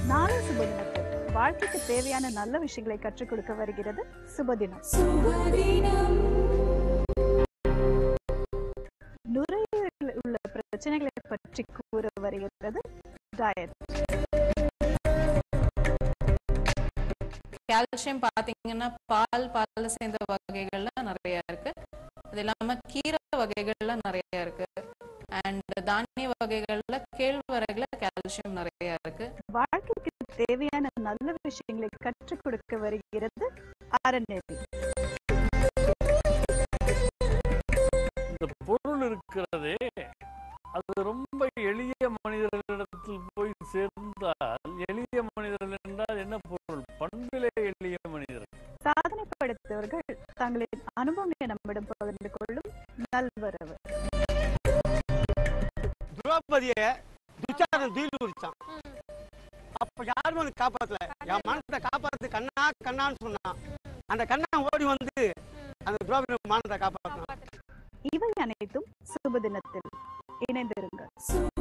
நாளை சுபதினத்தில் வாழ்க்கைக்கு தேவையான நல்ல விஷயங்களை கற்றுக் கொடுக்க வருகிறது சுபதினம் நுரையீரலில் உள்ள பிரச்சனைகளை பற்றி கூற வருகிறது டயட் கால்சியம் பாத்தீங்கன்னா பால் பால்ல சேர்ந்த வகைகள்ல நிறைய இருக்கு அது இல்லாம கீரை வகைகள்ல நிறைய இருக்கு அண்ட் தானிய வகைகள்ல கேழ்வரகுல கால்சியம் நிறைய இருக்கு வாழ்க்கைக்கு தேவையான நல்ல விஷயங்களை கற்றுக் கொடுக்க வருகிறது அறநெறி இந்த பொருள் இருக்கிறதே அது ரொம்ப எளிய மனிதர்களிடத்தில் போய் சேர்ந்தால் எளிய மனிதர்கள் என்றால் என்ன பொருள் பண்பிலே எளிய மனிதர் சாதனை படைத்தவர்கள் தங்களின் அனுபவங்களை நம்மிடம் பகிர்ந்து கொள்ளும் நல்வரவு திரௌபதியை துச்சாதன் தீல் உரிச்சான் அப்ப யாரும் வந்து காப்பாத்தல என் மனத்தை காப்பாத்து கண்ணா கண்ணான்னு சொன்னான் அந்த கண்ணா ஓடி வந்து அந்த திரௌபதி மானத்தை காப்பாத்தினான் இவை அனைத்தும் சுப தினத்தில் இணைந்திருங்கள்